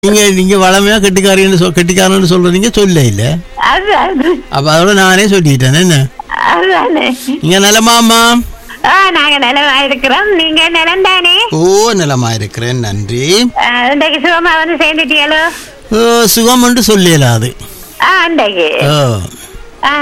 நீங்க நீங்க வளமையா கெட்டிக்காரின்னு சொல் கெட்டிக்காரன்னு சொல்றீங்க சொல்ல இல்ல அது அது அப்ப அதோட நானே சொல்லிட்டேன் என்ன அதுதானே நீங்க நலமாமா ஆ நாங்க நிலமா இருக்கிறோம் நீங்க நிலம் தானே ஓ நலமா இருக்கிறேன் நன்றி இன்றைக்கு சுகமா வந்து சேர்ந்துட்டீங்களோ ஓ, சுகம் என்று சொல்லல அது ஆ இன்றைக்கு ஓ ஆ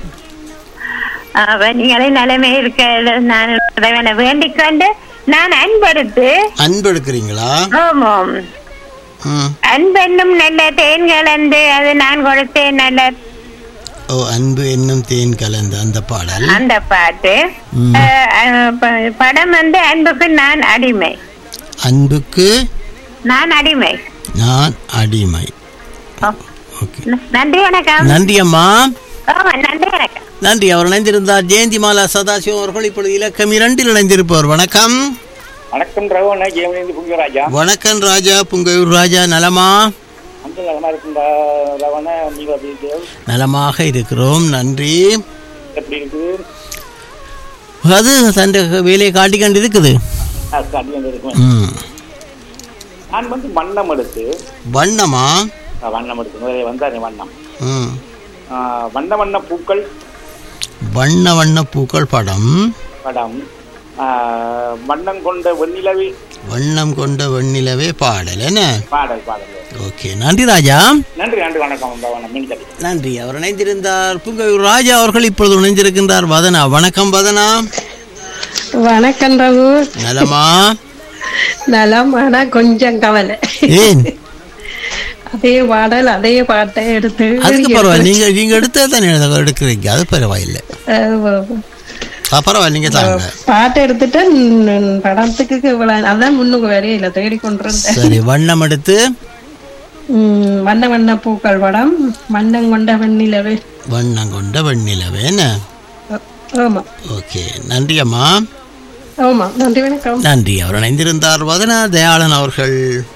அப்ப நீங்களே நிலைமை இருக்க நான் இறைவனை வேண்டிக் கொண்டு நான் அன்படுத்து அன்பு எடுக்கிறீங்களா ஆமாம் ம். அன்பென்னும் நல்ல தேன் கலந்து அது நான் கொடுத்தேன் நல்ல ஓ அன்பு என்னும் தேன் கலந்த அந்த பாடல் அந்த பாட்டு ம். அஹ், அஹ், ப- படம் வந்து அன்புக்கு நான் அடிமை அன்புக்கு நான் அடிமை நான் அடிமை ஓ, ஓகே ந- நன்றி வணக்கம் நன்றி அம்மா ஆமா நன்றி வணக்கம் நன்றி அவர் இணைந்திருந்தார் ஜெயந்தி மாலா சதாசிவம் அவர்கள் இப்பொழுது இலக்கம் இரண்டில் இணைந்திருப்பவர் வணக்கம் வணக்கம் ரகுவண்ண ஜெயமணிந்து புங்கராஜா வணக்கம் ராஜா புங்கையூர் ராஜா நலமா அந்த நலமா இருக்கும் ரவண நீங்க எப்படி இருக்கு? நலமாக இருக்கிறோம் நன்றி எப்படி இருக்குது அது தன் வேலையை காட்டி கொண்டு இருக்குது ஆ, காட்டி வந்து இருக்கும் ம். நான் வந்து வண்ணம் எடுத்து வண்ணமா ஆ, வண்ணம் எடுத்து முதல்ல வந்தாரு வண்ணம் ம். ஆ, வண்ண வண்ண பூக்கள் வண்ண வண்ண பூக்கள் படம் படம் ஆ, வண்ணம் கொண்ட வெண்ணிலவி வண்ணம் கொண்ட வெண்ணிலவே பாடல் என்ன பாடல் பாடல் ஓகே நன்றி ராஜா நன்றி நன்றி வணக்கம் ரவண மீன்கட்டி நன்றி அவர் இணைந்திருந்தார் புங்கையூர் ராஜா அவர்கள் இப்பொழுது இணைந்திருக்கின்றார் வதனா வணக்கம் வதனா வணக்கம் ரகு நலமா நலம் ஆனா கொஞ்சம் கவலை ஏன் அதே பாடல் அதே பாட்டை எடுத்து அதுக்கு பரவாயில்ல நீங்க நீங்க எடுத்தே தானே எழுத- எடுக்கிறீங்க அது பரவாயில்லை அஹ், ஆ, பரவாயில்ல நீங்க தாங்க பாட்டை எடுத்துட்டு ம், படத்துக்கு இவ்வளவு அதான் முன்னுக்கு வரையில தேடிக்கொண்டிருந்தேன் சரி வண்ணம் எடுத்து ம், வண்ண வண்ண பூக்கள் படம் வண்ணம் கொண்ட வெண்ணிலவே வண்ணம் கொண்ட வெண்ணிலவே என்ன அ- ஆமா ஓகே நன்றி அம்மா ஆமா நன்றி வணக்கம் நன்றி அவர் இணைந்திருந்தார் வதனா தயாளன் அவர்கள்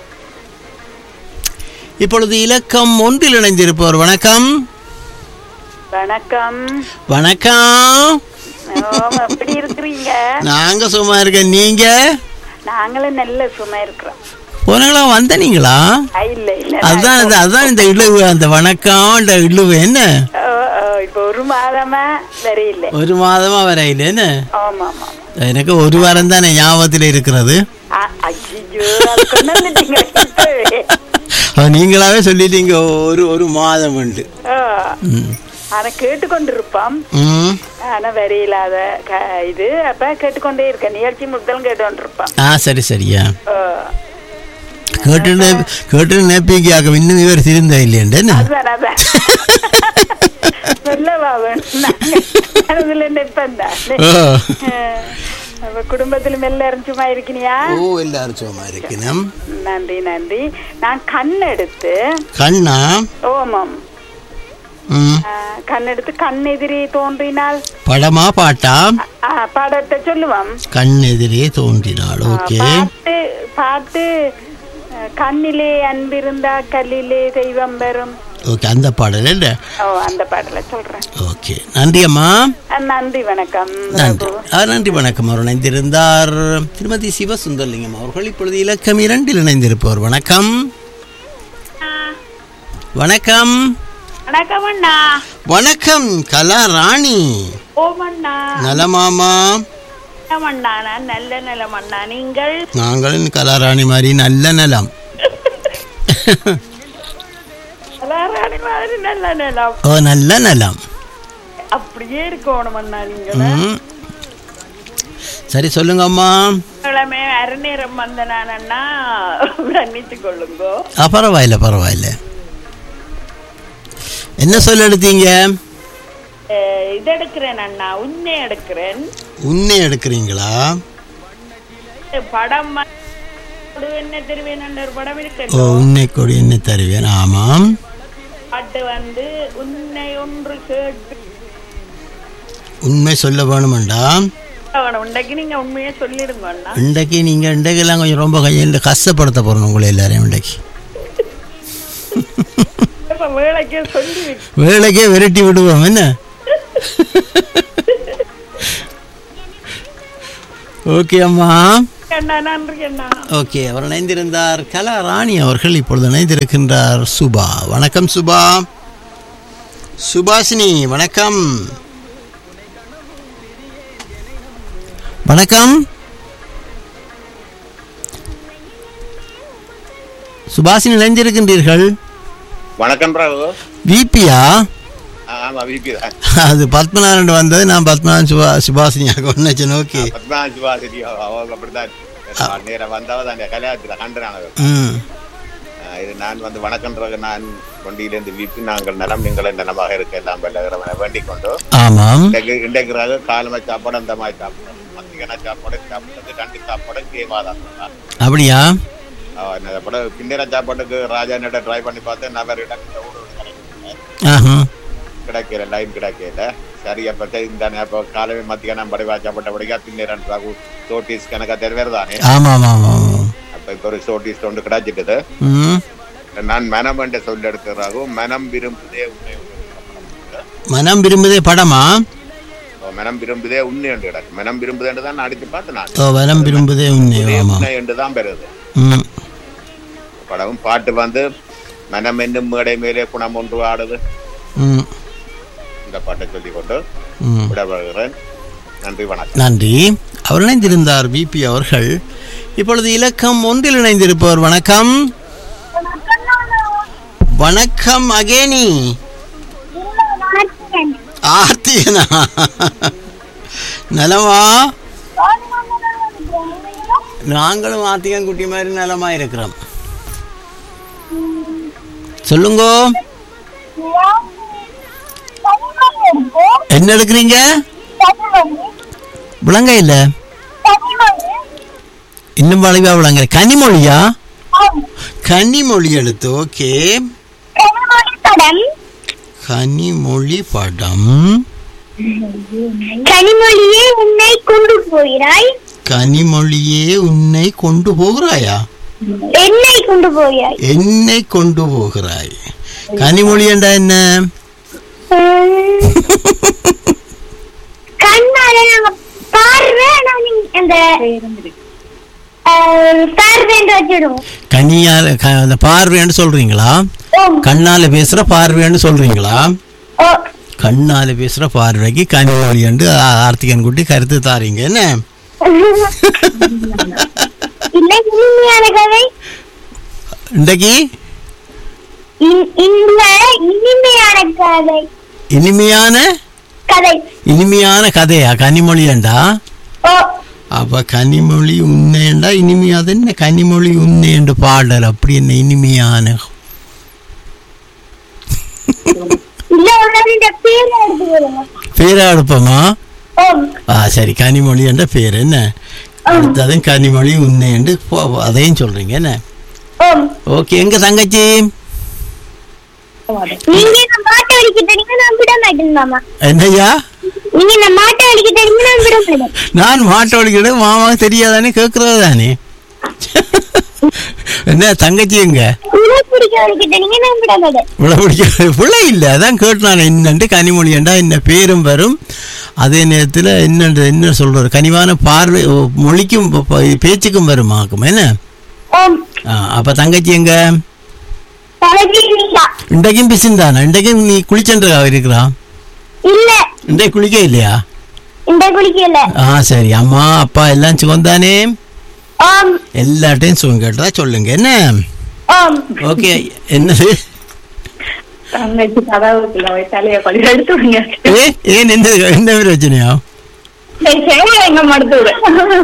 இப்பொழுது இலக்கம் ஒன்றில் இணைந்திருப்பவர் வணக்கம் வணக்கம் வணக்கம் எப்படி இருக்கிறீங்க நாங்க சும்மா இருக்கேன் நீங்க நாங்களும் நல்ல சும்மா இருக்கிறோம் போனங்களா வந்த நீங்களா இல்ல இல்ல அதுதான் இந்த- அதுதான் இந்த இழுவு அந்த வணக்கம் இந்த இழுவு என்ன இப்ப ஒரு மாதமா வரையில்லை ஒரு மாதமா வரையில என்ன ஆமா ஆமா எனக்கு ஒரு வாரம் தானே ஞாபகத்தில் இருக்கிறது ஐயோ அது கொண்டு வந்துட்டீங்க இப்பவே. அது நீங்களாவே சொல்லிட்டீங்க ஒரு ஒரு மாதம் உண்டு ஆ, ம். ஆனா கேட்டுக்கொண்டிருப்போம் ம் ஆனா வரையில்லாத க- இது அப்ப கேட்டுக்கொண்டே இருக்க நிகழ்ச்சி முதலும் கேட்டுக்கொண்டிருப்பான் ஆ சரி சரியா கேட்டு கேட்டு நேப்பிக்காக இன்னும் இவர் திருந்த இல்லையண்டு அதான் அதான் சொல்லவா வேணும் அதுல நிப்பேன் ஓ அப்ப குடும்பத்திலும் எல்லாரும் சும்மா இருக்கணியா ஓ எல்லாரும் சும்மா இருக்கணும் நன்றி நன்றி நான் கண் எடுத்து கண்ணா ஓமம் ம் கண் எடுத்து கண் எதிரே தோன்றினால் படமா பாட்டா ஆ, படத்தை சொல்லுவோம் கண் எதிரே தோன்றினாள் ஓகே பாட்டு பாட்டு அஹ், கண்ணிலே அன்பிருந்தா கல்லிலே தெய்வம் வரும் ஓகே அந்த பாடல் இல்ல ஓ அந்த பாடல சொல்றேன் ஓகே நன்றி அம்மா அஹ், நன்றி வணக்கம் நன்றி ஆ, நன்றி வணக்கம் அவர் இணைந்திருந்தார் திருமதி சிவசுந்தர்லிங்கம் அவர்கள் இப்பொழுது இலக்கம் இரண்டில் இணைந்திருப்பவர் வணக்கம் வணக்கம் வணக்கம் அண்ணா வணக்கம் கலா ராணி ஓமண்ணா நலமாமா நலமண்ணா நான் நல்ல நலமண்ணா நீங்கள் நாங்களும் கலாராணி மாதிரி நல்ல நலம் கலாராணி மாதிரி நல்ல நலம் ஓ நல்ல நலம் அப்படியே இருக்கணும் அண்ணா நீங்க ம். சரி சொல்லுங்க அம்மா கிழமை அரைநேரம் வந்த நான் அண்ணா மன்னிச்சு கொள்ளுங்க ஆ பரவாயில்ல பரவாயில்ல என்ன சொல்ல எடுத்தீங்க அஹ், இது எடுக்கிறேன் அண்ணா உன்னை எடுக்கிறேன் உன்னை எடுக்கிறீங்களா படம் வந்து என்ன தெரிவேன் ஒரு படம் ஓ இருக்கு உன்னை கொடி என்ன தருவேன் ஆமாம் பாட்டு வந்து உன்னை ஒன்று கேட்டு உண்மை சொல்ல வேணுமெண்டா அவனை உண்டைக்கு நீங்க உண்மையே சொல்லிடுங்க அண்ணா இன்றைக்கு நீங்கள் இன்றைக்கெல்லாம் கொஞ்சம் ரொம்ப கொஞ்சம் கஷ்டப்படுத்த போகிறோம் உங்களை எல்லாரையும் இன்றைக்கு இப்ப வேலைக்கே சொல்லி வை. வேலைக்கே விரட்டி விடுவோம் என்ன ஓகே அம்மா அண்ணா நன்றி அண்ணா ஓகே அவர் இணைந்திருந்தார் கலா ராணி அவர்கள் இப்பொழுது இணைந்திருக்கின்றார் சுபா வணக்கம் சுபா சுபாஷினி வணக்கம் வணக்கம் சுபாஷினி இணைந்திருக்கின்றீர்கள் வணக்கம் பிரபு விபியா ஆமா விபி தான் அது பத்மநாதன் வந்தது நான் பத்மநாதன் சுபா சுபாஷினியாக ஒன்னு ஓகே பத்மா சிவாசிரி அவங்க அப்படித்தான் நேரம் வந்தவ தான் கல்யாணத்துல கண்டுறாங்க ம் இது நான் வந்து வணக்கம்ன்றது நான் வண்டியிலேருந்து விபி நாங்கள் நலம் நீங்கள் நலமாக இருக்க எல்லாம் வெள்ளகிறவனை வேண்டிக் கொண்டு ஆமாம் இன்றைக்கு இன்றைக்கு காலமை சாப்பாடு அந்த மாதிரி சாப்பாடு மத்தியான சாப்பாடு சாப்பிட்டது ரெண்டு சாப்பாடு கேவாதான் அப்படியா அப்புறம் பின்னர சாப்பாட்டுக்கு ராஜா நட ட்ரை பண்ணி பார்த்தேன் நபர் இடம் கிடைக்கல ஆஹா கிடைக்கல லைன் கிடைக்கல சரி அப்ப சரி இந்த அப்போ காலமே மத்தியானம் படைவா சாப்பிட்ட படிக்கா பின்னேரன் ராகு சோட்டிஸ் கணக்கா தெரிவேறு தானே ஆமாம் ஆமாம் ஆமாம் அப்ப இப்ப ஒரு சோட்டிஸ் ஒன்று கிடைச்சிட்டது ம் நான் மனம் என்ற சொல் எடுக்கிறாகும் மனம் விரும்புதே உண்மை உண்டு. மனம் விரும்புதே படமா ஓ, மனம் விரும்புதே உண்மை என்று கிடக்கு மனம் விரும்புதேன்னு தான் நான் அடிச்சு பார்த்தேன் நான் ஓ மனம் விரும்புதே உண்மை உண்மை ஆமாம் உண்மை என்று தான் பெறுது ம் படமும் பாட்டு வந்து மனம் என்னும் மேடை மேலே குணம் ஒன்று ஆடுது ம் இந்த பாட்டை சொல்லிக் கொண்டு ம் விடப்படுகிறேன் நன்றி வணக்கம் நன்றி அவர் இணைந்திருந்தார் பிபி அவர்கள் இப்பொழுது இலக்கம் ஒன்றில் இணைந்திருப்பவர் வணக்கம் வணக்கம் அகேனி ஆர்த்தியனா நலமா நாங்களும் ஆர்த்திகன் குட்டி மாதிரி நலமா இருக்கிறோம் சொல்லுங்க என்ன எடுக்கிறீங்க விளங்க இல்ல இன்னும் வளைவா விளங்க கனிமொழியா கனிமொழி எழுத்து ஓகே கனிமொழி படம் கனிமொழியே உன்னை கொண்டு போகிறாய் கனிமொழியே உன்னை கொண்டு போகிறாயா என்னை கொண்டு போகிறாய் என்னை கொண்டு போகிறாய் கனிமொழி என்றா என்ன கண்ணால நாங்க பார்வை நான் இங்க- அந்த அஹ், பார்வைன்னு வச்சிடுவோம் கனியால க- அந்த பார்வைன்னு சொல்றீங்களா ஓம். கண்ணால பேசுற பார்வைன்னு சொல்றீங்களா ஓ, கண்ணால பேசுற பார்வைக்கு கனிமொழி என்று ஆர்த்திகன் குட்டி கருத்து தாரீங்க என்ன இல்லை இனிமையான கதை இன்றைக்கு இன்- இந்த இனிமையான கதை இனிமையான கதை இனிமையான கதையா கனிமொழி என்றா ஓ அப்ப கனிமொழி உன்னேண்டா இனிமையா அது என்ன கனிமொழி உன்னேண்டு பாடல் அப்படி என்ன இனிமையான இல்ல உன்னோட பேரை எடுத்து வருங்க பேரா எடுப்போமா ஓம் ஆ சரி கனிமொழி என்ற பேர் என்ன அடுத்ததும் கனிமொழி உன்னேண்டு போ- அதையும் சொல்றீங்க என்ன ஓம் ஓகே எங்க தங்கச்சி நீங்க இந்த மாட்டை அடிக்க தெரியுங்க நான் விட மாட்டேன் மாமா என்னய்யா நீங்க இந்த மாட்டை அடிக்க தெரியுங்க நான் விட மாட்டேன் நான் மாட்டோடிக்கிட மாமா தெரியாதானே கேட்கறது தானே என்ன தங்கச்சி எங்க உள்ள பிடிக்க அடிக்க தெரியுங்க நான் விட மாட்டேன் இவ்வளோ பிடிக்க பிள்ளை இல்லை அதான் கேட்டு நான் என்னன்ட்டு கனிமொழி என்றா என்ன பேரும் வரும் அதே நேரத்தில் என்னன்ற என்ன சொல்றது கனிவான பார்வை ஓ, மொழிக்கும் ப- ப- பேச்சுக்கும் வருமாக்கும் என்ன ஓம் ஆ, அப்ப தங்கச்சி எங்க தலைவி நீங்க இன்றைக்கும் பிசிந்தானா இன்றைக்கும் நீ குளிச்சன்றா இருக்கிறா இல்ல இன்றைக்கு குளிக்க இல்லையா இந்த குளிக்கல ஆ சரி அம்மா அப்பா எல்லாம் சுகந்தானே ஓம் எல்லாட்டையும் சுகம் கேட்டதா சொல்லுங்க என்ன ஓம் ஓகே என்னது தங்கச்சி கதவுக்குள்ள போய் தலைய கொடி எடுத்து விடுங்க ஏ ஏன் எந்த எந்த பிரச்சனையா எங்க மடுத்து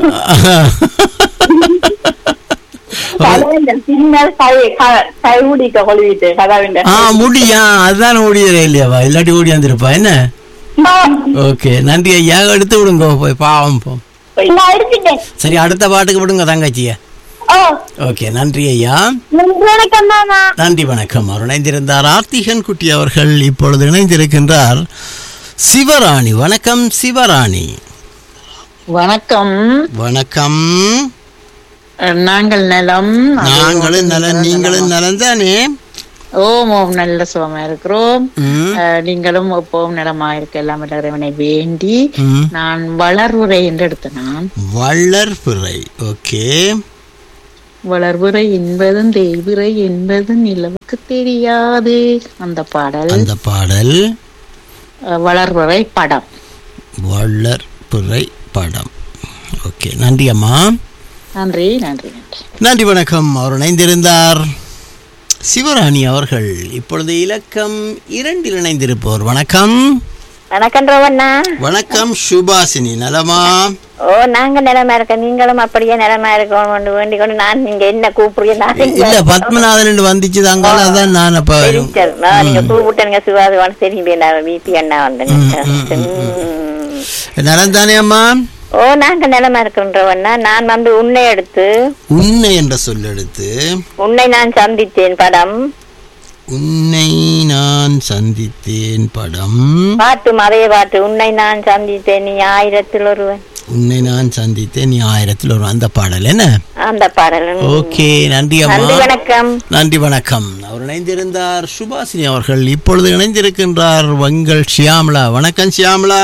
கதவிண்ட பின்னால் கை கை ஊடிக்க கொழுவிட்டு கதவிண்ட ஆ முடியா அதுதான் ஓடியதே இல்லையாவா இல்லாட்டி ஓடியாந்துருப்பா என்ன ஓகே நன்றி ஐயா எடுத்து விடுங்க போய் பாவம் போ நான் எடுத்துட்டேன் சரி அடுத்த பாட்டுக்கு விடுங்க தங்கச்சிய ஓ ஓகே நன்றி ஐயா நன்றி வணக்கம் மாமா நன்றி வணக்கம் அவர் இணைந்திருந்தார் ஆர்த்திகன் குட்டி அவர்கள் இப்பொழுது இணைந்திருக்கின்றார் சிவராணி வணக்கம் சிவராணி வணக்கம் வணக்கம் நாங்கள் நலம் நாங்களும் நலன் நீங்களும் நலன் தானே ஓம் ஓம் நல்ல சுகமா இருக்கிறோம் ம், அஹ், நீங்களும் எப்பவும் நலமா இருக்க எல்லாம் வல்ல இறைவனை வேண்டி ம். நான் வளர்வுரை என்று எடுத்த நான் வளர்பிறை ஓகே வளர்வுரை என்பதும் தேய்வுரை என்பதும் நிலவுக்கு தெரியாது அந்த பாடல் அந்த பாடல் அஹ், வளர்வுரை படம் வளர்பிறை படம் ஓகே நன்றி அம்மா நன்றி நன்றி நன்றி நன்றி வணக்கம் அவர் இணைந்திருந்தார் சிவராணி அவர்கள் இப்பொழுது இலக்கம் இரண்டில் இணைந்திருப்பவர் வணக்கம் வணக்கம் ரோவண்ணா வணக்கம் சுபாசினி நலமா ஓ நாங்க நிலமா இருக்க நீங்களும் அப்படியே நிலமா இருக்கணும் வேண்டிக் கொண்டு நான் நீங்க என்ன கூப்பிடுறீங்க நான் இங்க- இல்ல பத்மநாதன் வந்துச்சு தாங்கால அதான் நான் அப்ப தெரிஞ்சது. நான் நீங்க கூப்பிட்டேங்க சிவாதுவான தெரியுங்க நான் வீட்டு அண்ணா வந்தேங்க ம். நலம் தானே அம்மா ஓ நாங்க நிலமா இருக்கின்றவண்ணா நான் வந்து உன்னை எடுத்து உன்னை என்ற சொல்லெடுத்து உன்னை நான் சந்தித்தேன் படம் உன்னை நான் சந்தித்தேன் படம் பாட்டும் அதே பாட்டு உன்னை நான் சந்தித்தேன் நீ ஆயிரத்தில் ஒருவன் உன்னை நான் சந்தித்தேன் நீ ஆயிரத்தில் ஒரு அந்த பாடல் என்ன அந்த பாடல் ம். ஓகே நன்றி அம்மா நன்றி வணக்கம் நன்றி வணக்கம் அவர் இணைந்திருந்தார் சுபாசினி அவர்கள் இப்பொழுது இணைந்திருக்கின்றார் வங்கள் ஷியாமலா வணக்கம் ஷியாமலா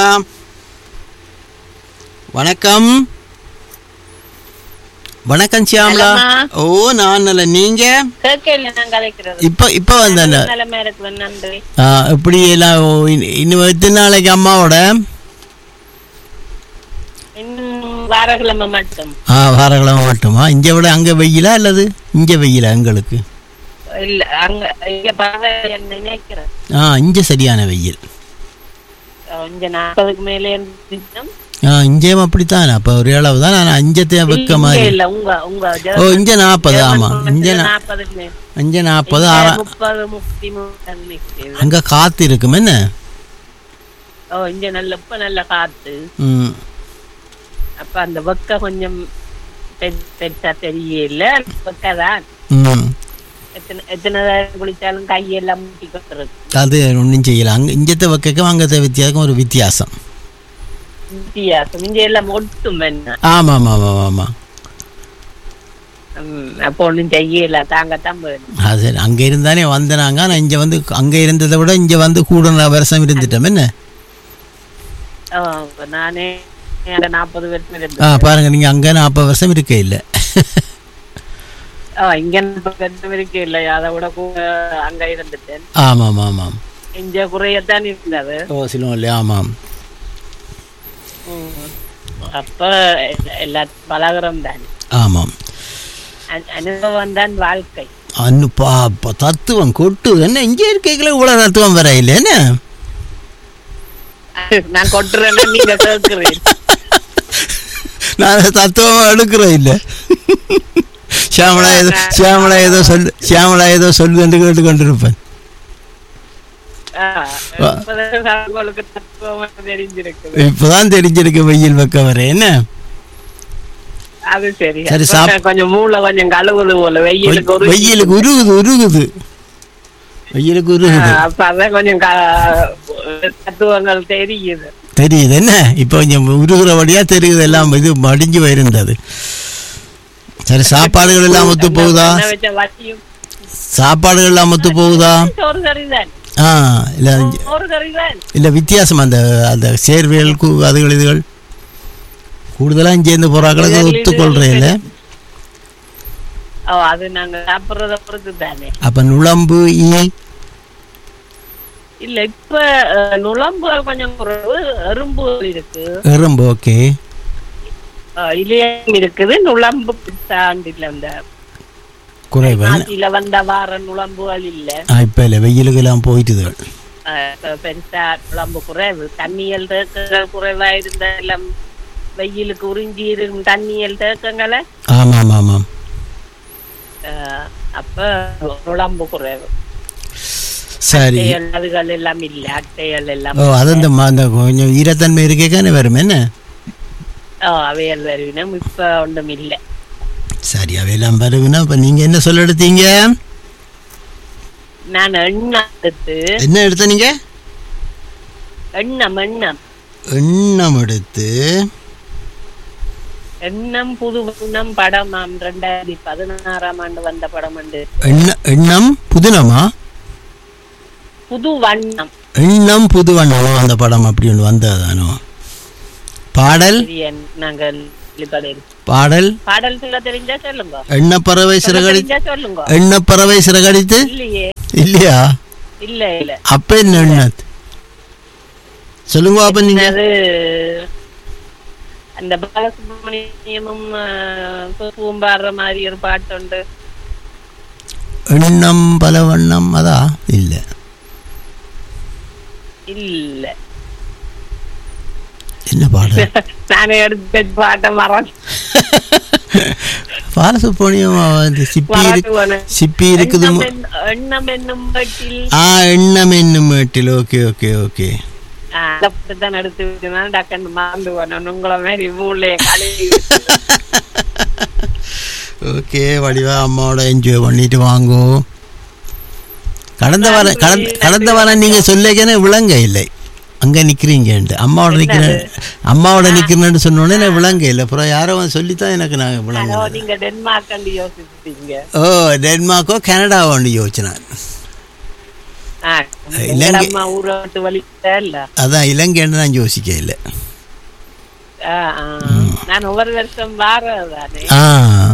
வணக்கம் வணக்கம் ஷியாமலா ஓ நான் நல்ல நீங்க கேட்கல நான் கலைக்கிறது இப்ப இப்ப வந்தேன் நிலைமை இருக்கு நன்றி ஆ, இப்படி எல்லாம் ஓ, இன்- இன்னும் எத்தனை நாளைக்கு அம்மாவோட இன்னும் வாரக்கிழமை மட்டும் ஆ வாரக்கிழமை மட்டுமா இங்க விட அங்க வெயிலா அல்லது இங்க வெயிலா எங்களுக்கு இல்ல அங்க இங்க பரவாயில்ல நினைக்கிறேன் ஆ இங்க சரியான வெயில் இங்க நாற்பதுக்கு மேலே இருந்துச்சுன்னா, ஆ இங்கேயும் அப்படித்தான் அப்ப ஒரு அளவு தான் நான் அஞ்சத்தையும் வைக்க இங்க மாதிரி இல்ல உங்க உங்க ஓ இங்க நாற்பது ஆமா இங்க நா- நாற்பதுக்கு மேல இங்க நாற்பது இங்க ஆறா முப்பது முப்பத்தி மூணு நிக்குது. அங்க காத்து இருக்கும் என்ன ஓ இங்க நல்ல இப்ப நல்ல காத்து ம் அப்ப அந்த வெக்க கொஞ்சம் பெ- பெருசா தெரியல வெக்கதான் ம் எத்தனை எத்தனை தடவை குளிச்சாலும் கையெல்லாம் முட்டி கொண்டிருக்கு அது ஒன்றும் செய்யல அங்க இஞ்சத்தை வைக்க அங்கத்தை வித்தியாசம் ஒரு வித்தியாசம் வித்தியாசம் இங்க எல்லாம் ஒட்டும் என்ன ஆமா ஆமா ஆமா ஆமா ம், அப்போ ஒண்ணும் செய்யல தாங்கத்தான் வேணும் அது சரி அங்க இருந்தானே வந்தனாங்க நான் இங்க வந்து அங்க இருந்ததை விட இங்க வந்து கூட வருஷம் இருந்துட்டோம் என்ன ஆ, இப்ப நானே அங்க நாற்பது வருஷம் ஆ இருந்தேன் பாருங்க நீங்க அங்க நாற்பது வருஷம் இருக்க இல்ல ஆ, இங்க நாற்பது வருஷம் இருக்கு இல்ல அதை விட கூட அங்க இருந்துட்டேன் ஆமாம் ஆமாம் இங்க குறையத்தான் இருந்தது ஓ சிலம் இல்லையா ஆமாம் ம். அப்ப எ- எல்லாத்தையும் பலகரம் தான் ஆமாம் அ- அனுபவம் தான் வாழ்க்கை அன்னு பா பா- தத்துவம் கொட்டு என்ன இங்கே இருக்கீங்களே இவ்வளோ தத்துவம் வர இல்லை என்ன நான் கொட்டுறேன்னா நீங்க கேட்கிறீங்க நான் தத்துவம் எடுக்கிறேன் இல்லை சியாமலா ஏதோ சியாமலா ஏதோ சொல்லு சியாமலா ஏதோ சொல்லு என்று கேட்டு கொண்டிருப்பேன் ஆ, இப்பதான் உங்களுக்கு தத்துவம் தெரிஞ்சிருக்குது இப்பதான் தெரிஞ்சிருக்கு வெயில் பக்கம் வர என்ன அது சரி சரி, அப்ப சாப்- கொஞ்சம் மூளை கொஞ்சம் கழுவுது போல வெயிலுக்கு ஒரு வெயிலுக்கு உருகுது உருகுது வெயிலுக்கு உருகுது அப்ப அதான் கொஞ்சம் க- தத்துவங்கள் தெரியுது தெரியுது என்ன இப்போ கொஞ்சம் உருகுறபடியா தெரியுது எல்லாம் இது மடிஞ்சு போயிருந்தது சரி சாப்பாடுகள் எல்லாம் ஒத்து போகுதா பண்ண வச்ச வட்டியும் சாப்பாடுகள் எல்லாம் ஒத்து போகுதா சோறு கறிதான் ஆ இல்ல சோறு கறிதான் இல்ல வித்தியாசம் அந்த அந்த சேர்வைகள் கு- அதுகள் இதுகள் கூடுதலா இங்கேருந்து போறாக்களுக்கு ஒத்துக்கொள்றே இல்ல ஓ அது நாங்க சாப்பிடுறத பொறுத்து தானே அப்ப நுழம்பு ஈ இல்ல இப்ப அஹ், நுளம்புகள் கொஞ்சம் குறைவு எறும்புகள் இருக்கு எறும்பு ஓகே அஹ், இலையம் இருக்குது நுளம்பு தாண்டில அந்த குறைவு ஆட்சியில வந்த வார நுளம்புகள் இல்ல ஆ, இப்ப இல்ல வெயிலுக்கு எல்லாம் போயிட்டுதுகள் அஹ், இப்ப பெருசா நுளம்பு குறைவு தண்ணியல் தேக்கங்கள் குறைவா இருந்த எல்லாம் வெயிலுக்கு உறிஞ்சி இருக்கும் தண்ணியல் தேக்கங்களை ஆமாம் ஆமாம் ஆமாம் அஹ், அப்ப நுளம்பு குறைவு சரி அட்டைகள் அதுகள் எல்லாம் இல்ல அட்டைகள் எல்லாம் ஓ அது இந்த ம- அந்த கொஞ்சம் ஈரத்தன்மை இருக்கேக்கானே வரும் என்ன ஓ, அவையல் வருவினம் இப்ப ஒன்றும் இல்ல சரி அவையெல்லாம் வருதுன்னா இப்ப நீங்க என்ன சொல்ல எடுத்தீங்க நான் எண்ணம் எடுத்து என்ன எடுத்த நீங்க எண்ணம் எண்ணம் எண்ணம் எடுத்து எண்ணம் புது எண்ணம் படமாம் ரெண்டாயிரத்தி பதினாறாம் ஆண்டு வந்த படம் உண்டு எண்ண எண்ணம் புதினமா புது வண்ணம் எண்ணம் புது வண்ணமோ அந்த படம் அப்படி ஒன்று வந்ததானோ பாடல் இது என்- நாங்கள் வெளிப்படையில். பாடல் பாடல் சொல்ல தெரிஞ்சா சொல்லுங்க எண்ணப்பறவை சொல்ல சிறகடி தெரிஞ்சா சொல்லுங்க எண்ணப்பறவை சிறகடித்து இல்லையே இல்லையா இல்ல இல்ல அப்ப என்ன எண்ணத் சொல்லுங்க அப்ப நீங்க அது அந்த பாலசுப்ரமணியமும் பூம்பாடுற மாதிரி ஒரு பாட்டுண்டு எண்ணம் பல வண்ணம் அதா இல்ல இல்ல என்ன பாடல் நானே எடுத்த பாட்டை மறந்து பாலசுப்ரமணியம் அது சிப்பி இருக்கு மறந்துவானே. சிப்பி இருக்குது எண்ணம் என்- எண்ணம் என்னும் பாட்டில் ஆ எண்ணம் என்னும் மேட்டில் ஓகே ஓகே ஓகே அந்த பாட்டு தான் எடுத்து வச்சுனா டக்குன்னு மறந்து போனோம் உங்களை மாதிரி ஊர்லயே கழுவி ஓகே வடிவா அம்மாவோட என்ஜாய் பண்ணிட்டு வாங்கோ கடந்த வாரம் கடந்த கடந்த வாரம் நீங்க சொல்லிக்கனே விளங்க இல்லை அங்க நிக்கிறீங்கன்ட்டு அம்மாவோட நிக்கிறேன் அம்மாவோட நிக்கிறேன்னு சொன்ன உடனே நான் விளங்க இல்லை அப்புறம் யாரோ வந்து சொல்லித்தான் எனக்கு நான் விளங்க அதோ நீங்க டென்மார்க் கண்டு யோசிச்சிட்டீங்க ஓ டென்மார்க்கோ கனடாவோ யோசிச்சினான் ஆ, இலங்கை- அம்மா ஊரை விட்டு வலிக்கிட்டே இல்ல அதான் இலங்கைன்னு நான் யோசிக்க இல்லை ஆ, ஆ. நான் ஒவ்வொரு வருஷம் வாரதானே ஆ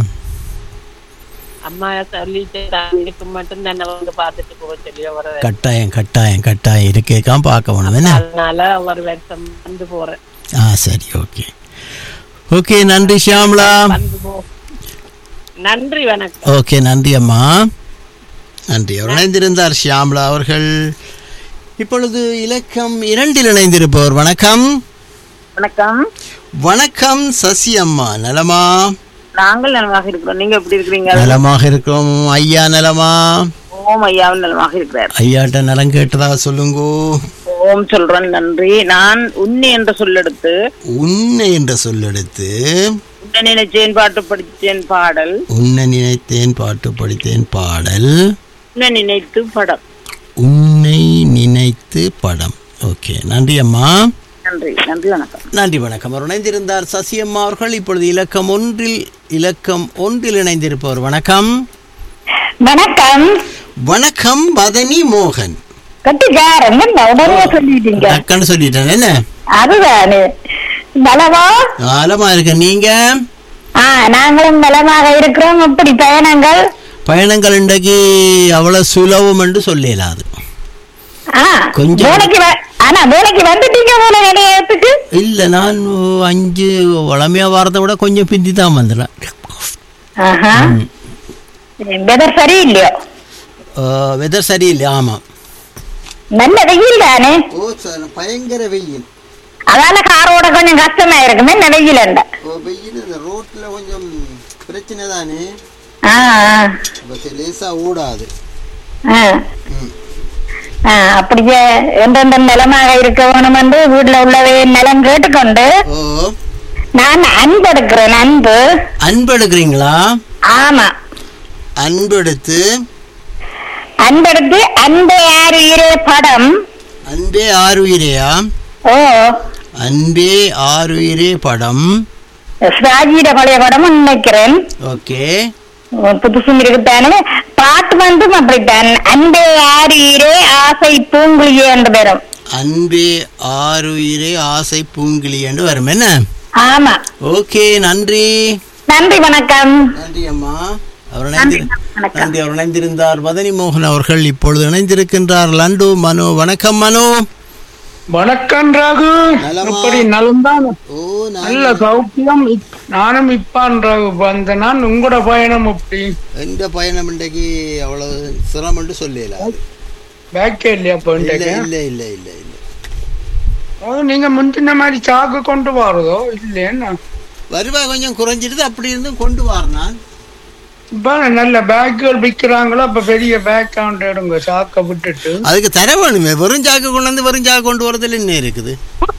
அம்மா சொல்லிட்டு இதுக்கு மட்டும் തന്നെ வந்து பார்த்துட்டு போக சொல்லி ஒவ்வொரு வருஷம். கட்டாயம் கட்டாயம் கட்டாயம் இருக்கேக்காம பார்க்க வேணும் என்ன அதனால ஒவ்வொரு வருஷம் வந்து போறேன் ஆ சரி ஓகே ஓகே நன்றி ஷியாம்லா வந்து போ நன்றி வணக்கம் ஓகே நன்றி அம்மா நன்றி அவர் இணைந்திருந்தார் ஷியாம்லா அவர்கள் இப்பொழுது இலக்கம் இரண்டில் இணைந்திருப்பவர் வணக்கம் வணக்கம் வணக்கம் சசி அம்மா நலமா நாங்கள் நலமாக இருக்கிறோம் நீங்க எப்படி இருக்கிறீங்க நலமாக இருக்கிறோம் ஐயா நலமா ஓம் ஐயாவும் நலமாக இருக்கிறார் ஐயாட்ட நலம் கேட்டதா சொல்லுங்கோ ஓம் சொல்றேன் நன்றி நான் உன்னை என்ற சொல்லெடுத்து உன்னை என்ற சொல்லெடுத்து உன்னை நினைச்சேன் பாட்டு படித்தேன் பாடல் உன்னை நினைத்தேன் பாட்டு படித்தேன் பாடல் உன்னை நினைத்து படம் உன்னை நினைத்து படம் ஓகே நன்றி அம்மா நன்றி நன்றி வணக்கம் நன்றி வணக்கம் அவர் இணைந்திருந்தார் சசியம்மா அவர்கள் இப்பொழுது இலக்கம் ஒன்றில் இலக்கம் ஒன்றில் இணைந்திருப்பவர் வணக்கம் வணக்கம் வணக்கம் பதனி மோகன் கட்டிக்காரன் உடனே சொல்லிட்டீங்க டக்குன்னு சொல்லிட்டேன் என்ன அதுதானே நலவா நலமா இருக்க நீங்க ஆ நாங்களும் நலமாக இருக்கிறோம் இப்படி பயணங்கள் பயணங்கள் இன்றைக்கு அவ்வளவு சுலபம் என்று சொல்லலாது ஆ கொஞ்சம். வேலைக்கு வ- ஆனா வேலைக்கு வந்துட்டீங்க போல நிலையத்துக்கு இல்ல நான் அஞ்சு வளமையா வாரத்தை விட கொஞ்சம் பிந்தி தான் வந்துடுறேன் ஆஹா வெதர் சரியில்லையோ வெதர் சரியில்லை ஆமா நல்ல வெயில் தானே ஓ சார் பயங்கர வெயில் அதால காரோட கொஞ்சம் கஷ்டமா இருக்குமே என்ன வெயில் இல்ல ஓ வெயில் இந்த ரோட்ல கொஞ்சம் பிரச்சனை தானே ஆ ஆ, பஸ் லேசா ஓடாது ஆ. ஆ, அப்படியே எந்தெந்த நிலமாக இருக்க வேணும் என்று வீட்டுல உள்ளவை நிலம் கேட்டுக்கொண்டு ஓ நான் அன்பு எடுக்கிறேன் அன்பு அன்பு எடுக்கிறீங்களா ஆமா அன்பு எடுத்து அன்பெடுத்து அன்பே யார் உயிரே படம் அன்பே ஆறுயிரையா ஓ அன்பே ஆறுயிரே படம் சிவாஜியிட பழைய படம் நினைக்கிறேன் ஓகே புதுசும் இருக்குத்தானே பாட்டு வந்து அப்படித்தான் அன்பே யார் உயிரே ஆசை பூங்குழியே என்று வரும் அன்பே ஆறுயிரே ஆசை பூங்கிளி என்று வரும் என்ன ஆமா ஓகே நன்றி நன்றி வணக்கம் நன்றி அம்மா அவர் இணைந்திரு நன்றி அவர் இணைந்திருந்தார் மதனி மோகன் அவர்கள் இப்பொழுது இணைந்திருக்கின்றார் லண்டு மனு வணக்கம் மனு வணக்கம் ராகு நலமா? எப்படி நலம்தான் ஓ நல்ல சௌக்கியம் இப்- நானும் இப்பான் ராகு வந்த நான் உங்களோட பயணம் எப்படி எந்த பயணம் இன்றைக்கு அவ்வளவு சிரமம் என்று சொல்லல பேக்கே இல்லையா இப்போ இல்ல இன்றைக்கு இல்ல இல்ல இல்ல இல்ல அது நீங்க முந்தின மாதிரி சாக்கு கொண்டு வரதோ இல்லையா வருவாய் கொஞ்சம் குறைஞ்சிடுது அப்படி இருந்தும் கொண்டு வரணும் இப்ப நல்ல பேக்குகள் விற்கிறாங்களோ அப்ப பெரிய பேக் கவுண்ட் எடுங்க சாக்க விட்டுட்டு அதுக்கு தர வேணுமே வெறும் சாக்கு கொண்டு வந்து வெறும் சாக்கு கொண்டு வரதுல என்ன இருக்குது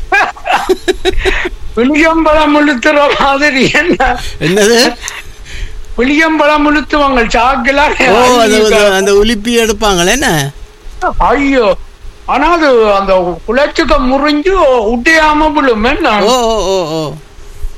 புளியம்பழம் உளுத்துற மாதிரி என்ன என்னது புளியம்பழம் உளுத்துவாங்க சாக்கெல்லாம் ஓ அது அது- அந்த உலிப்பி எடுப்பாங்களே என்ன ஐயோ ஆனா அது அந்த குளச்சுக்க முறிஞ்சு உடையாம விழும் என்ன ஓ ஓ ஓ ஓ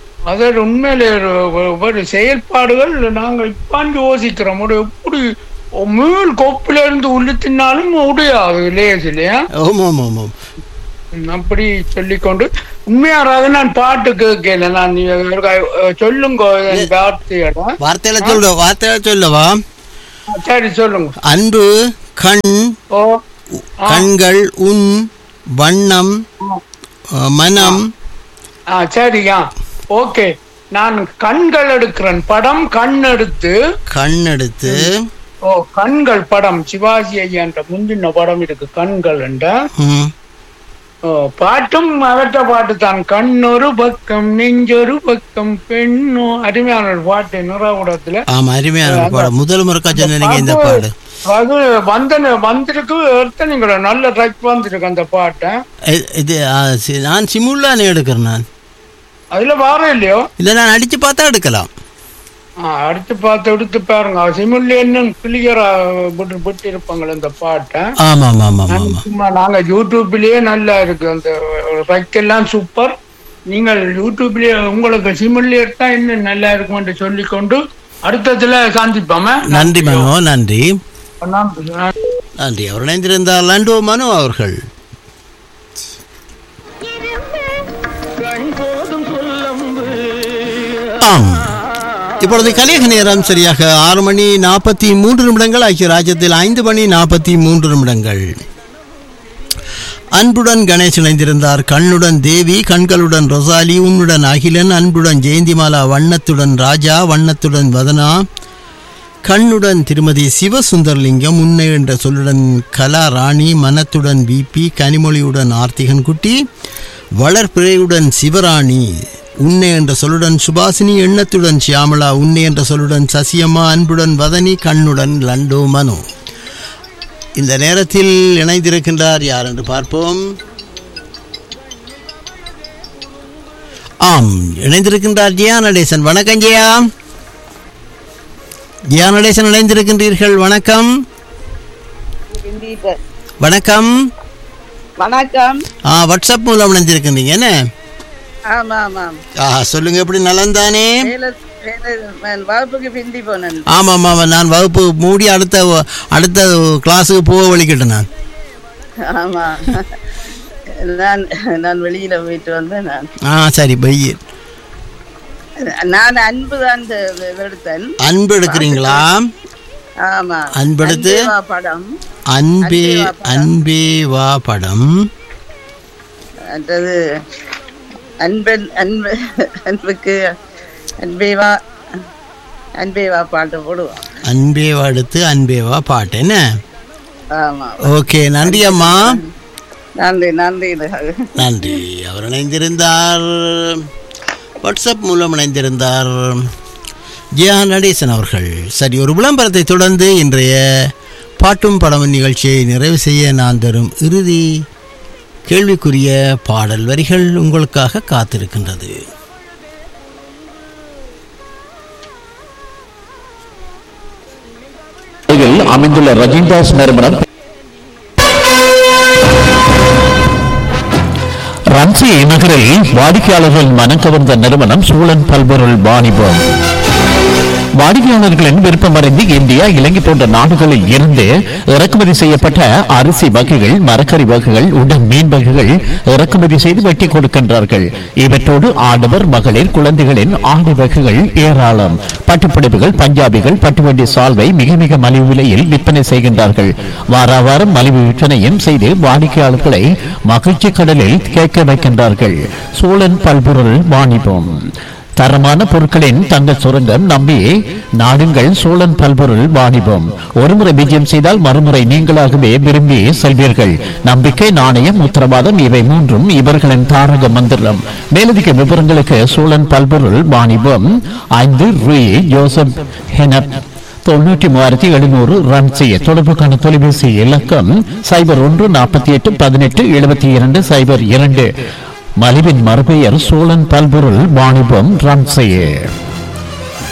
அது உண்மையிலே ஒரு- ஒரு- ஒரு செயல்பாடுகள் நாங்க இப்பாண்டு யோசிக்கிறோம் ஒரு எப்படி மீள் கொப்பில இருந்து உள்ளு தின்னாலும் உடையாது லேஸ் இல்லையா ஓம் ஓம் ஓம் ஓம் ம், அப்படி சொல்லிக்கொண்டு உண்மையாராக நான் பாட்டு கேட்கல நான் நீங்க ஒருக்கா, அஹ், சொல்லுங்க என் வார்த்தையோட வார்த்தையில சொல்ல வார்த்தையில சொல்லவா சரி சொல்லுங்க அன்பு கண் ஓ கண்கள் உன் வண்ணம் அஹ், மனம் ஆ சரியா ஓகே நான் கண்கள் எடுக்கிறேன் படம் கண் எடுத்து கண் எடுத்து ஓ கண்கள் படம் சிவாஜி ஐயான்ற முந்தின படம் இருக்கு கண்கள் என்ற ம், ஓ, பாட்டும் அவற்ற பாட்டு தான் கண்ணொரு பக்கம் நெஞ்சொரு பக்கம் பெண்ணோ அருமையான ஒரு பாட்டு நிறவுடத்துல ஆமா அருமையான ஒரு பாடம் முதல் முறைக்கா சொன்னீங்க இந்த பாடு அது வந்த வந்திருக்கு எடுத்தனீங்களா நல்ல ட்ரக் வந்திருக்கு அந்த பாட்டை இ- இது ஆ, சி- நான் சிமுல்லானே எடுக்கிறேன் நான் அதுல வாரம் இல்லையோ இல்லை நான் அடிச்சு பார்த்தா எடுக்கலாம் ஆ, அடுத்து பார்த்து எடுத்து பாருங்க சிமுல்ல என்ன கிளியரா விட்டு விட்டு இருப்பாங்களே இந்த பாட்டை ஆமா ஆமா ஆமா ஆமா ஆமா சும்மா நாங்க யூடியூப்லயே நல்லா இருக்கு அந்த எல்லாம் சூப்பர் நீங்கள் யூடியூப்லயே உங்களுக்கு சிமிழ்ல எடுத்தா இன்னும் நல்லா இருக்கும் என்று சொல்லிக்கொண்டு அடுத்ததுல சந்திப்போமே நன்றி மனோ நன்றி நன்றி. நன்றி அவர் இணைந்திருந்தார் லண்டோ மனோ அவர்கள் ஆம் இப்பொழுது கலிக நேரம் சரியாக ஆறு மணி நாற்பத்தி மூன்று நிமிடங்கள் ஆகிய ராஜ்யத்தில் ஐந்து மணி நாற்பத்தி மூன்று நிமிடங்கள் அன்புடன் கணேஷ் இணைந்திருந்தார் கண்ணுடன் தேவி கண்களுடன் ரொசாலி உன்னுடன் அகிலன் அன்புடன் ஜெயந்திமாலா வண்ணத்துடன் ராஜா வண்ணத்துடன் வதனா கண்ணுடன் திருமதி சிவசுந்தரலிங்கம் உன்னை என்ற சொல்லுடன் கலா ராணி மனத்துடன் விபி கனிமொழியுடன் ஆர்த்திகன் குட்டி வளர்பிறையுடன் சிவராணி உன்னை என்ற சொல்லுடன் சுபாசினி எண்ணத்துடன் சியாமளா உன்னை என்ற சொல்லுடன் சசியம்மா அன்புடன் வதனி கண்ணுடன் லண்டோ மனு இந்த நேரத்தில் இணைந்திருக்கின்றார் யார் என்று பார்ப்போம் ஆம் இணைந்திருக்கின்றார் ஜெயா நடேசன் வணக்கம் ஜெயா ஜெயா நடேசன் இணைந்திருக்கின்றீர்கள் வணக்கம் வணக்கம் வணக்கம் ஆ வாட்ஸ்அப் மூலம் இணைந்திருக்கின்றீங்க என்ன ஆமா ஆமாம் ஆ சொல்லுங்க எப்படி நலம் தானே வேலை வேலை நான் வகுப்புக்கு பிந்தி போனேன் ஆமாம் ஆமாம் நான் வகுப்பு மூடி அடுத்த அடுத்த கிளாஸுக்கு போக வலிக்கிட்டேன் நான் ஆமா நான் நான் வெளியில போயிட்டு வந்தேன் நான் ஆ சரி பைய நான் அன்பு தான் எடுத்தேன் அன்பு எடுக்கிறீங்களா ஆமா அன்பெடுத்து? அன்பே வா படம் அன்பே அன்பே வா படம். அன்பே வா படம் அடுத்தது அன்பன் அன்பு அன்புக்கு அன்பே வா அன்பே வா பாட்டு போடுவோம் அன்பே வா எடுத்து அன்பே வா பாட்டு என்ன ஆமா ஓகே நன்றி அம்மா நன்றி நன்றி நன்றி அவர் இணைந்திருந்தார் வாட்ஸ்அப் மூலம் இணைந்திருந்தார் ஜெயா நடேசன் அவர்கள் சரி ஒரு விளம்பரத்தை தொடர்ந்து இன்றைய பாட்டும் படமும் நிகழ்ச்சியை நிறைவு செய்ய நான் தரும் இறுதி கேள்விக்குரிய பாடல் வரிகள் உங்களுக்காக காத்திருக்கின்றது அருகில் அமைந்துள்ள ரஜின்தாஸ் நிறுவனம் ரன்சி நகரில் வாடிக்கையாளர்கள் மனம் கவர்ந்த நிறுவனம் சூழன் பல்பொருள் வாணிபம் வாடிக்கையாளர்களின் விருப்பமறிந்து இந்தியா இலங்கை போன்ற நாடுகளில் இருந்து இறக்குமதி செய்யப்பட்ட அரிசி வகைகள் மரக்கறி வகைகள் உடன் மீன் வகைகள் இறக்குமதி செய்து வெட்டி கொடுக்கின்றார்கள் இவற்றோடு ஆடவர் மகளிர் குழந்தைகளின் ஆடை வகைகள் ஏராளம் பட்டுப்புடவைகள் பஞ்சாபிகள் பட்டுவண்டி சால்வை மிக மிக மலிவு விலையில் விற்பனை செய்கின்றார்கள் வாரா வாரம் மலிவு விற்பனையும் செய்து வாடிக்கையாளர்களை மகிழ்ச்சி கடலில் கேட்க வைக்கின்றார்கள் சோழன் பல்பொருள் வாணிபம் தரமான பொருட்களின் தங்கள் சுரங்கம் நம்பி நாடுங்கள் சோழன் பல்பொருள் வாணிபம் ஒருமுறை விஜயம் செய்தால் மறுமுறை நீங்களாகவே விரும்பி செல்வீர்கள் நம்பிக்கை நாணயம் உத்தரவாதம் இவை மூன்றும் இவர்களின் தாரக மந்திரம் மேலதிக விவரங்களுக்கு சோழன் பல்பொருள் வாணிபம் ஐந்து ரூ ஜோசப் ஹெனப் தொண்ணூற்றி மூவாயிரத்தி எழுநூறு ரன் செய்ய தொடர்புக்கான தொலைபேசி இலக்கம் சைபர் ஒன்று நாற்பத்தி எட்டு பதினெட்டு எழுபத்தி இரண்டு சைபர் இரண்டு மலிவின் மறுபெயர் சோழன் பல்பொருள் வாணிபம் ரன் செய்ய